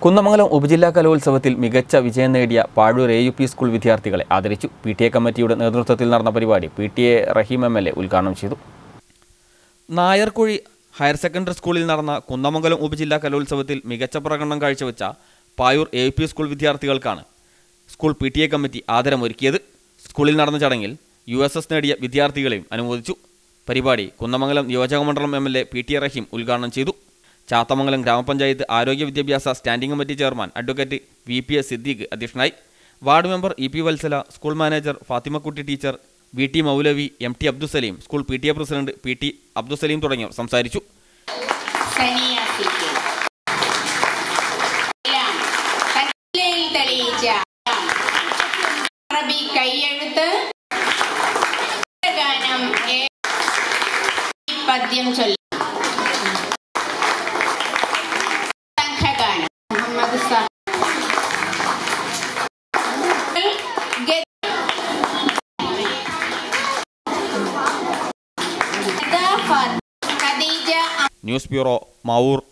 കുന്നമംഗലം ഉപജില്ലാ കലോത്സവത്തിൽ മികച്ച വിജയം നേടിയ Pazhoor A U P school വിദ്യാർത്ഥികളെ ആദരിച്ചു പി ടി എ കമ്മിറ്റിയുടെ നേതൃത്വത്തിൽ നടന്ന പരിപാടി P T A Rahim M L A ഉദ്ഘാടനം ചെയ്തു നായർക്കുഴി ഹയർ സെക്കൻഡറി സ്കൂളിൽ നടന്ന കുന്നമംഗലം ഉപജില്ലാ കലോത്സവത്തിൽ മികച്ച പ്രകടനം കാഴ്ചവെച്ച Payoor A U P school വിദ്യാർത്ഥികൾക്കാണ് school P T A committee ആദരമൊരുക്കിയത് സ്കൂളിൽ നടന്ന ചടങ്ങിൽ യു എസ് എസ് നേടിയ വിദ്യാർത്ഥികളെയും അനുമോദിച്ചു പരിപാടി കുന്നമംഗലം നിയോജകമണ്ഡലം M L A P T A Rahim ഉദ്ഘാടനം ചെയ്തു ചാത്തമംഗലം ഗ്രാമപഞ്ചായത്ത് ആരോഗ്യ വിദ്യാഭ്യാസ standing committee chairman advocate V P S Siddique അധ്യക്ഷനായി ward member E P Valsala school manager Fathimakutty teacher V T Moulavi M T Abdusaleem school P T A president P T Abdusaleem തുടങ്ങിയവർ സംസാരിച്ചു സനിയ സിക്ക് എല്ലാം കല്ലിൽ തെളിയിച്ച അറബി കൈയെഴുത്ത് ഗാനം ഏ- ഈ പദ്യം ചൊല്ലി സംഘഗാനം മുഹമ്മദ് സാ- ഗ- ഖദീജ ന്യൂസ് ബ്യൂറോ മാവൂർ